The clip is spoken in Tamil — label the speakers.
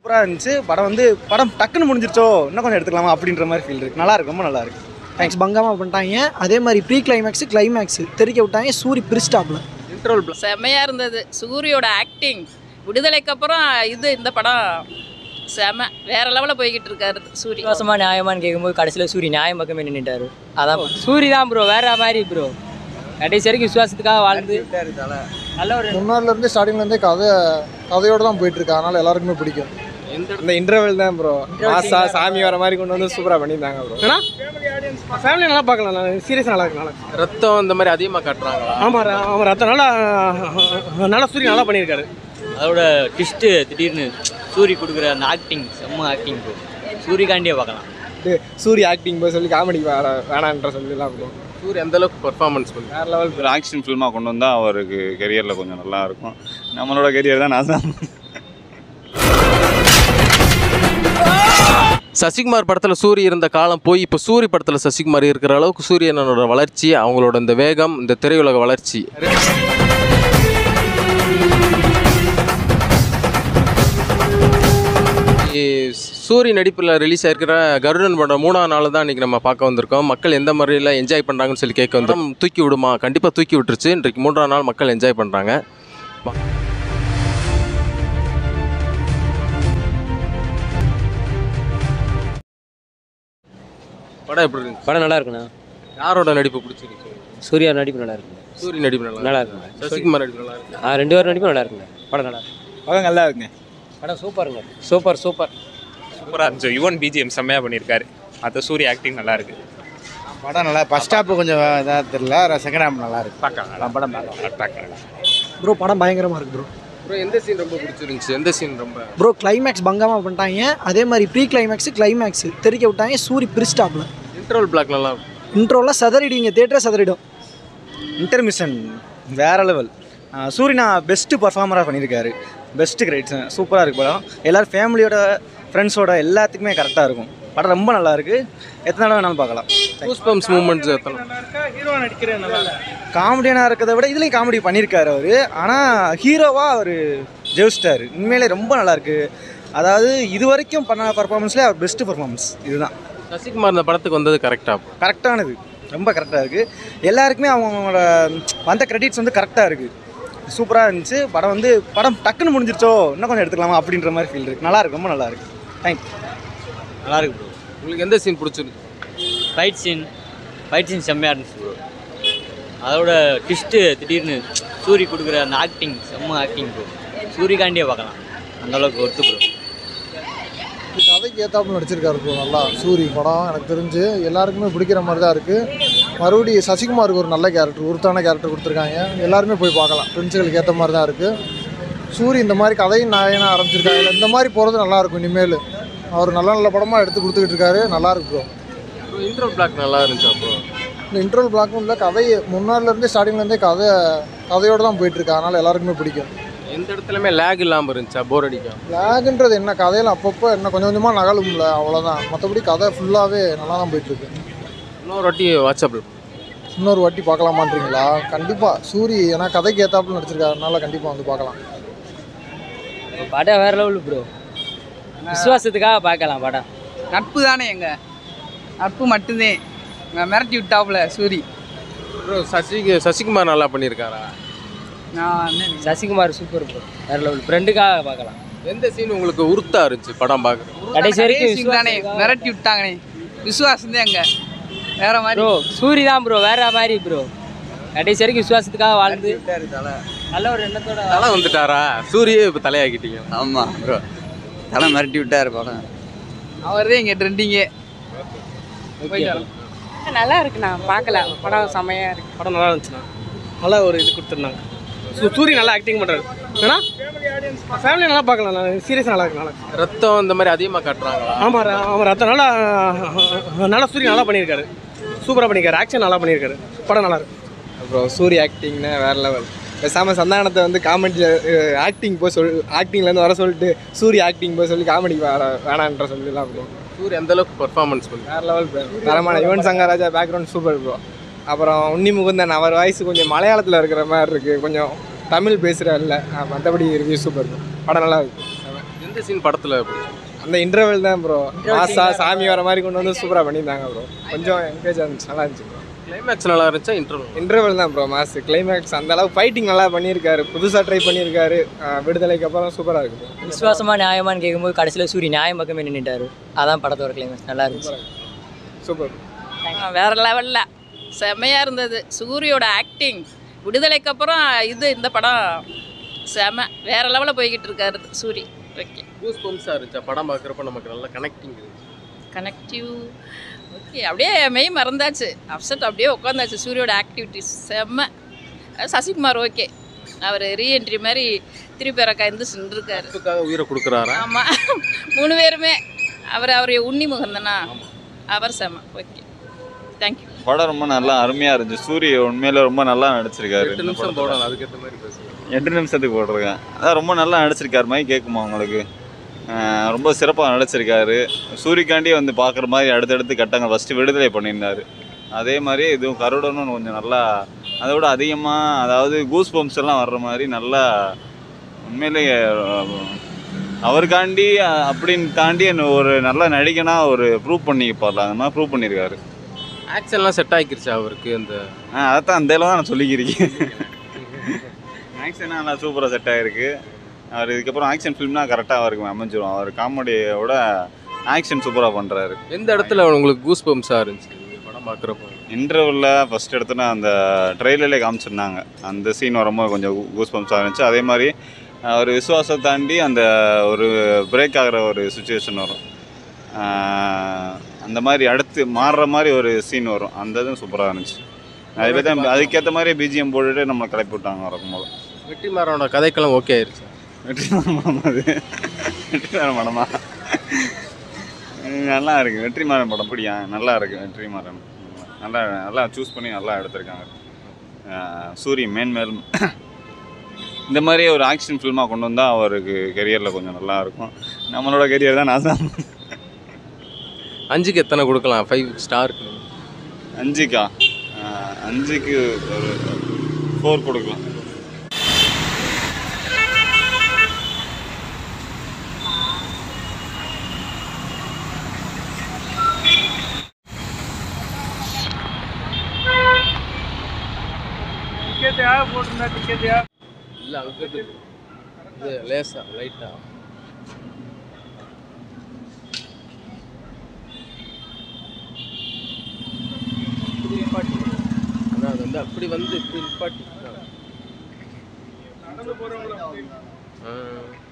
Speaker 1: சூப்பராக இருந்துச்சு படம் வந்து படம் டக்குன்னு முடிஞ்சிருச்சோ இன்னும் கொஞ்சம் எடுத்துக்கலாமா அப்படின்ற மாதிரி ஃபீல் இருக்கு நல்லா இருக்கு ரொம்ப நல்லா இருக்கு
Speaker 2: தேங்க்ஸ் பங்கமாக பண்ணிட்டாங்க அதே மாதிரி ப்ரீ கிளைமேக்ஸ் கிளைமேக்ஸ் தெரிக்க விட்டாங்க சூரி பிரிஸ்டாப்பில்
Speaker 3: இன்டர்வல்
Speaker 4: செம்மையாக இருந்தது சூரியோட ஆக்டிங் விடுதலைக்கு அப்புறம் இது இந்த படம் செம வேற லெவலில் போய்கிட்டு இருக்காரு சூரி
Speaker 5: விசுவாசமா நியாயமான்னு கேட்கும்போது கடைசியில் சூரி நியாயம் பக்கமே நின்றுட்டாரு அதான் சூரி தான் ப்ரோ வேற மாதிரி ப்ரோ கடைசி வரைக்கும் விசுவாசத்துக்காக வாழ்ந்து நல்ல ஒரு
Speaker 6: முன்னாடில இருந்து ஸ்டார்டிங்ல இருந்தே கதை கதையோட தான் போயிட்டு இருக்கு அதனால எல்லாருக்குமே பிடிக்கும்
Speaker 1: இந்த இன்டர்வல் தான் ப்ரோ மாசா சாமி வர மாதிரி கொண்டு வந்து சூப்பராக பண்ணியிருந்தாங்க ப்ரோ ஏன்னா ஃபேமிலி நல்லா பார்க்கலாம் சீரியஸ் நல்லா இருக்கு நல்லா
Speaker 3: ரத்தம் இந்த மாதிரி அதிகமாக காட்டுறாங்களா
Speaker 1: ஆமாம் ஆமாம் ரத்தம் நல்லா நல்லா சூரிய நல்லா பண்ணியிருக்காரு
Speaker 5: அதோட ட்விஸ்ட்டு திடீர்னு சூரி கொடுக்குற அந்த ஆக்டிங் செம்ம ஆக்டிங் ப்ரோ சூரிகாண்டியே பார்க்கலாம்
Speaker 1: சூரிய ஆக்டிங் போய் சொல்லி காமெடி வேணான்ற சொல்லலாம் ப்ரோ
Speaker 3: சூரிய எந்த அளவுக்கு பர்ஃபார்மன்ஸ் பண்ணி
Speaker 1: வேற லெவல்
Speaker 7: ஒரு ஆக்ஷன் ஃபில்மாக கொண்டு வந்தால் அவருக்கு கெரியரில் கொஞ்சம் நல்லா இருக்கும் நம்மளோட கெரியர் தான் நான் தான்
Speaker 3: சசிகுமார் படத்தில் சூரி இருந்த காலம் போய் இப்போ சூரி படத்தில் சசிகுமார் இருக்கிற அளவுக்கு சூரியனோட வளர்ச்சி அவங்களோட இந்த வேகம் இந்த திரையுலக வளர்ச்சி இ- சூரி நடிப்பில் ரிலீஸ் ஆயிருக்கிற கருடன் படம் மூணாவது நாள் தான் இன்றைக்கி நம்ம பார்க்க வந்திருக்கோம் மக்கள் எந்த முறையில் என்ஜாய் பண்ணுறாங்கன்னு சொல்லி கேட்க வந்தோம் தூக்கி விடுமா கண்டிப்பாக தூக்கி விட்டுருச்சு இன்றைக்கு மூன்றாம் நாள் மக்கள் என்ஜாய் பண்ணுறாங்க படம் எப்படி இருந்துச்சு
Speaker 5: படம் நல்லா இருக்குண்ணா
Speaker 3: யாரோட நடிப்பு பிடிச்சிருக்கு
Speaker 5: சூர்யா நடிப்பு நல்லா இருக்குங்க
Speaker 3: சூரிய நடிப்பு நல்லா
Speaker 5: நல்லா
Speaker 3: இருக்கு.
Speaker 5: இருக்குங்க
Speaker 3: சசிகுமார் நடிப்பு நல்லா இருக்கு
Speaker 5: ஆ ரெண்டு பேரும் நடிப்பும் நல்லா இருக்குங்க படம் நல்லா இருக்கு
Speaker 1: படம் நல்லா இருக்குங்க
Speaker 5: படம் சூப்பருங்க சூப்பர் சூப்பர்
Speaker 8: சூப்பராக இருந்துச்சு யுவன் பிஜிஎம் செம்மையாக பண்ணியிருக்காரு மற்ற சூரிய ஆக்டிங் நல்லா இருக்கு
Speaker 1: படம் நல்லா ஃபர்ஸ்ட் ஹாப் கொஞ்சம் இதாக தெரியல செகண்ட் ஹாப் நல்லா இருக்கு
Speaker 8: பார்க்கலாம் படம் பார்க்கலாம்
Speaker 2: ப்ரோ படம் பயங்கரமாக இருக்கு ப்ரோ
Speaker 3: ப்ரோ எந்த சீன் ரொம்ப பிடிச்சிருந்துச்சு எந்த சீன் ரொம்ப
Speaker 2: ப்ரோ கிளைமேக்ஸ் பங்கமாக பண்ணிட்டாங்க அதே மாதிரி ப்ரீ கிளைமேக்ஸ் கிளைமேக்ஸ் தெரிக்க விட்டாங்க சூரி பிரிஸ்டாப்பில்
Speaker 3: இன்டர்வல் பிளாக் நல்லா இருக்கும்.
Speaker 2: இன்ட்ரோலாம் சதறிடுவீங்க தேட்டரே சதறிடும்
Speaker 1: இன்டர்மிஷன் வேற லெவல் சூரியனா பெஸ்ட்டு பர்ஃபார்மராக பண்ணியிருக்காரு பெஸ்ட்டு கிரேட்ஸ் சூப்பராக இருக்கு படம் எல்லோரும் ஃபேமிலியோட ஃப்ரெண்ட்ஸோட எல்லாத்துக்குமே கரெக்டாக இருக்கும் படம் ரொம்ப நல்லா இருக்கு எத்தனை தடவை வேணாலும் பார்க்கலாம்
Speaker 3: கூஸ் பம்ப்ஸ் மூமெண்ட்ஸ் எத்தனை
Speaker 1: காமெடியனாக இருக்கிறத விட இதுலேயும் காமெடி பண்ணியிருக்காரு அவர் ஆனால் ஹீரோவாக அவர் ஜெயிச்சிட்டாரு உண்மையிலே ரொம்ப நல்லா இருக்கு அதாவது இது வரைக்கும் பண்ண பர்ஃபார்மன்ஸ்லேயே அவர் பெஸ்ட்டு பர்ஃபார்மன்ஸ் இதுதான்
Speaker 3: சசிகுமார் இந்த படத்துக்கு வந்தது கரெக்டாக
Speaker 1: கரெக்டானது ரொம்ப கரெக்டாக இருக்குது எல்லாருக்குமே அவங்களோட வந்த கிரெடிட்ஸ் வந்து கரெக்டாக இருக்குது சூப்பராக இருந்துச்சு படம் வந்து படம் டக்குன்னு முடிஞ்சிருச்சோ இன்னும் கொஞ்சம் எடுத்துக்கலாமா அப்படின்ற மாதிரி ஃபீல் இருக்குது நல்லா இருக்கு ரொம்ப நல்லா இருக்கு தேங்க்யூ
Speaker 5: நல்லா இருக்கு ப்ரோ
Speaker 3: உங்களுக்கு எந்த சீன் பிடிச்சிருக்கு
Speaker 5: ஃபைட் சீன் ஃபைட் சீன் செம்மையாக இருந்துச்சு ப்ரோ அதோட ட்விஸ்ட்டு திடீர்னு சூரி கொடுக்குற அந்த ஆக்டிங் செம்ம ஆக்டிங் ப்ரோ சூரிகாண்டியே பார்க்கலாம் அந்த அளவுக்கு ஒத்து ப்ரோ
Speaker 6: கதைக்கு ஏத்தாப்புல நடிச்சிருக்காரு ப்ரோ நல்லா சூரி படம் எனக்கு தெரிஞ்சு எல்லாருக்குமே பிடிக்கிற மாதிரி தான் இருக்குது மறுபடியும் சசிகுமாருக்கு ஒரு நல்ல கேரக்டர் உருத்தான கேரக்டர் கொடுத்துருக்காங்க எல்லாருமே போய் பார்க்கலாம் ஃப்ரெண்ட்ஸுகளுக்கு ஏற்ற மாதிரி தான் இருக்குது சூரி இந்த மாதிரி கதையும் நாயனாக ஆரம்பிச்சிருக்காங்க இந்த மாதிரி போகிறது நல்லாயிருக்கும் இனிமேல் அவர் நல்ல நல்ல படமாக எடுத்து கொடுத்துக்கிட்டு இருக்காரு நல்லா இருக்கு ப்ரோ
Speaker 3: இன்டர்வல் பிளாக் நல்லா இருந்துச்சு அப்போ
Speaker 6: இந்த இன்டர்வல் பிளாக்கும் இல்லை கதை முன்னாடிலேருந்தே ஸ்டார்டிங்லேருந்தே கதை கதையோடு தான் போயிட்டுருக்கு அதனால் எல்லாருக்குமே பிடிக்கும்
Speaker 3: எந்த இடத்துலையுமே லேக் இல்லாமல் இருந்துச்சா போர் அடிக்கும்
Speaker 6: லேகுன்றது என்ன கதையில் அப்பப்போ என்ன கொஞ்சம் கொஞ்சமாக நகலும்ல அவ்வளோதான் மற்றபடி கதை ஃபுல்லாகவே நல்லா தான் போயிட்டுருக்கு
Speaker 3: இன்னொரு வாட்டி வாட்ஸ்அப்பில்
Speaker 6: இன்னொரு வாட்டி பார்க்கலாமான்றீங்களா கண்டிப்பாக சூரி ஏன்னா கதைக்கு ஏத்தாப்புல நடிச்சிருக்காரு அதனால கண்டிப்பாக வந்து பார்க்கலாம்
Speaker 5: படம் வேற லெவல் ப்ரோ விசுவாசத்துக்காக பார்க்கலாம் படம்
Speaker 9: நட்பு தானே எங்க நட்பு மட்டும்தான் இவன் மிரட்டி விட்டாப்புல சூரி
Speaker 3: ப்ரோ சசி சசிகுமார் நல்லா பண்ணியிருக்காரா
Speaker 9: நான் என்ன
Speaker 5: சசிகுமார் சூப்பர் ப்ரோ வேற லெவல் ஃப்ரெண்டுக்காக பார்க்கலாம்
Speaker 3: எந்த சீன் உங்களுக்கு உருத்தா இருந்துச்சு படம் பார்க்குறது
Speaker 5: கடைசி வரைக்கும்
Speaker 9: கடைசி தானே மிரட்டி விட்டாங்கண்ணே விசுவாசம் தான் எங்க வேற மாதிரி
Speaker 5: ப்ரோ சூரி தான் ப்ரோ வேற மாதிரி ப்ரோ கடைசி வரைக்கும் விசுவாசத்துக்காக வாழ்ந்து நல்ல ஒரு எண்ணத்தோட
Speaker 3: தலை வந்துட்டாரா சூரியே இப்போ தலையாக்கிட்டீங்க
Speaker 10: ஆமாம் ப்ரோ தலை மிரட்டி விட்டார் படம்
Speaker 9: அவர் தான் இங்க ட்ரெண்டிங்கே
Speaker 11: நல்லா இருக்குண்ணா பார்க்கல படம் செமையா இருக்கு
Speaker 1: படம் நல்லா இருந்துச்சுண்ணா நல்லா ஒரு இது கொடுத்துருந்தாங்க சூ- சூரிய நல்லா ஆக்டிங் பண்ணுறாரு ஏன்னா ஃபேமிலி நல்லா பார்க்கலாம் சீரியஸ் நல்லா இருக்கு நல்லா இருக்கு.
Speaker 3: ரத்தம் இந்த மாதிரி அதிகமாக காட்டுறாங்களா
Speaker 1: ஆமாம் ர- ஆமாம் ரத்தம் நல்லா நல்லா சூரிய நல்லா பண்ணியிருக்காரு சூப்பராக பண்ணியிருக்காரு ஆக்ஷன் நல்லா பண்ணியிருக்காரு படம் நல்லா இருக்கு அப்புறம் சூரிய ஆக்டிங்னா வேற லெவல் பேசாமல் சந்தானத்தை வந்து காமெடியில் ஆக்டிங் போய் சொல் ஆக்டிங்லேருந்து வர சொல்லிட்டு சூரிய ஆக்டிங் போய் சொல்லி காமெடி வர வேணான்ற சொல்லலாம் ப்ரோ
Speaker 3: சூரிய எந்த அளவுக்கு பர்ஃபார்மன்ஸ் பண்ணி
Speaker 1: வேற லெவல் தரமான Yuvan Shankar Raja background super bro அப்புறம் உன்னி முகுந்தன் அவர் வாய்ஸ் கொஞ்சம் மலையாளத்தில் இருக்கிற மாதிரி இருக்குது கொஞ்சம் தமிழ் பேசுகிற இல்லை மற்றபடி ரிவ்யூ சூப்பர் படம் நல்லா இருக்கு
Speaker 3: எந்த சீன் படத்தில் பிடிக்கும்
Speaker 1: அந்த இன்டர்வல் தான் ப்ரோ மாசா சாமி வர மாதிரி கொண்டு வந்து சூப்பராக பண்ணியிருந்தாங்க ப்ரோ கொஞ்சம் என்கரேஜ் இருந்துச்சு நல்லா இருந்துச்சு ப்ரோ
Speaker 3: கிளைமேக்ஸ் நல்லா இருந்துச்சா இன்டர்வல்
Speaker 1: இன்டர்வல் தான் ப்ரோ மாஸ் கிளைமேக்ஸ் அந்த அளவுக்கு ஃபைட்டிங் நல்லா பண்ணியிருக்காரு புதுசாக ட்ரை பண்ணியிருக்காரு ஆஹ் விடுதலைக்கு அப்புறம் சூப்பராக இருக்கு bro.
Speaker 12: விசுவாசமா நியாயமான்னு கேட்கும்போது கடைசியில் சூரிய நியாயம் பக்கமே நின்றுட்டாரு அதான் படத்தோட கிளைமேக்ஸ் நல்லா இருந்துச்சு
Speaker 1: சூப்பர்
Speaker 4: வேற லெவலில் செம்மையாக இருந்தது சூரியோட ஆக்டிங் விடுதலைக்கு அப்புறம் இது இந்த படம் செம வேற லெவலில் போய்கிட்டு இருக்காரு சூரி ஓகே
Speaker 3: கூஸ் பம்ப்ஸாக இருந்துச்சா படம் பார்க்குறப்ப நமக்கு நல்ல கனெக்டிங் இருந்துச்சு
Speaker 4: கனெக்டிவ் ஓகே அப்படியே மெய் மறந்தாச்சு அப்செட் அப்படியே உட்காந்தாச்சு சூரியோட ஆக்டிவிட்டிஸ் செம்ம அது சசிகுமார் ஓகே அவர் ரீஎன்ட்ரி மாதிரி திருப்பி இறக்கா இருந்து இருக்காரு
Speaker 3: அதுக்காக உயிரை கொடுக்குறாரா
Speaker 4: ஆமாம் மூணு பேருமே அவர் அவர் உன்னி முகந்தனா அவர் செம்ம ஓகே தேங்க்யூ
Speaker 7: படம் ரொம்ப நல்லா அருமையாக இருந்துச்சு சூரிய உண்மையில ரொம்ப நல்லா நடிச்சிருக்காரு
Speaker 3: எட்டு நிமிஷம் போடணும் அதுக்கேற்ற மாதிரி பேசுகிறேன்
Speaker 7: எட்டு நிமிஷத்துக்கு போட்டிருக்கேன் அதான் ரொம்ப நல்லா நடிச்சிருக்காரு மாதிரி கேட்குமா உங்களுக்கு ஆஹ் ரொம்ப சிறப்பாக நடிச்சிருக்காரு சூரியகாண்டி வந்து பார்க்குற மாதிரி அடுத்தடுத்து கட்டங்கள் ஃபஸ்ட்டு விடுதலை பண்ணியிருந்தாரு அதே மாதிரி இதுவும் கருடனும் கொஞ்சம் நல்லா அதை விட அதிகமாக அதாவது கூஸ் பம்ப்ஸ் எல்லாம் வர்ற மாதிரி நல்லா உண்மையிலேயே அஹ், அவருக்காண்டி அஹ், அப்படின்னு தாண்டி என்ன ஒரு நல்ல நடிகனா ஒரு ப்ரூவ் பண்ணிப்பார்ல அந்த மாதிரி ப்ரூவ் பண்ணியிருக்காரு
Speaker 3: ஆக்ஷன்லாம் செட் ஆகிக்கிருச்சா அவருக்கு அந்த
Speaker 7: ஆ அதான் அந்த தான் நான் சொல்லிக்கிறேன் ஆக்ஷன் நல்லா சூப்பராக செட் ஆகிருக்கு அவர் இதுக்கப்புறம் ஆக்ஷன் ஃபிலிம்னா கரெக்டாக அவருக்கு அமைஞ்சிரும் அவர் காமெடியோட ஆக்ஷன் சூப்பராக பண்ணுறாரு
Speaker 3: எந்த இடத்துல உங்களுக்கு கூஸ் பம்ப்ஸாக இருந்துச்சு இந்த படம் பார்க்குறப்போ
Speaker 7: இன்டர்வலில் ஃபஸ்ட் இடத்துல அந்த ட்ரெயிலர்லேயே காமிச்சிருந்தாங்க அந்த சீன் வரும்போது கொஞ்சம் கூஸ் பம்ப்ஸாக இருந்துச்சு அதே மாதிரி ஒரு விசுவாசத்தை தாண்டி அந்த ஒரு பிரேக் ஆகிற ஒரு சுச்சுவேஷன் வரும் ஆஹ் அந்த மாதிரி அடுத்து மாறுற மாதிரி ஒரு சீன் வரும் அந்த இதுவும் சூப்பராக இருந்துச்சு அதே பற்றி அதுக்கேற்ற மாதிரி பிஜிஎம் போட்டுட்டு நம்மளை கிளப்பி விட்டாங்க வரும்போது
Speaker 3: வெற்றிமாறனோட கதைக்கெல்லாம் ஓகே ஆயிருச்சு
Speaker 7: வெற்றிமாறன் படம் அது வெற்றிமாறன் படமா ம், நல்லா இருக்கு வெற்றிமாறன் படம் பிடியா நல்லா இருக்கு வெற்றிமாறன் நல்லா நல்லா சூஸ் பண்ணி நல்லா எடுத்திருக்காங்க அஹ், சூரி மேன்மேலும் இந்த மாதிரி ஒரு ஆக்ஷன் ஃபில்மாக கொண்டு வந்தால் அவருக்கு கெரியரில் கொஞ்சம் நல்லா இருக்கும் நம்மளோட கெரியர் தான் நான் தான்
Speaker 3: அஞ்சுக்கு எத்தனை கொடுக்கலாம் ஃபைவ் ஸ்டாருக்கு
Speaker 7: அஞ்சுக்கா அஹ், அஞ்சுக்கு ஒரு ஃபோர் கொடுக்கலாம்
Speaker 3: இல்லை அங்கே இது லேசா லைட்டாக அதான் அது வந்து அப்படி வந்து இப்படி நிப்பாட்டி ஆ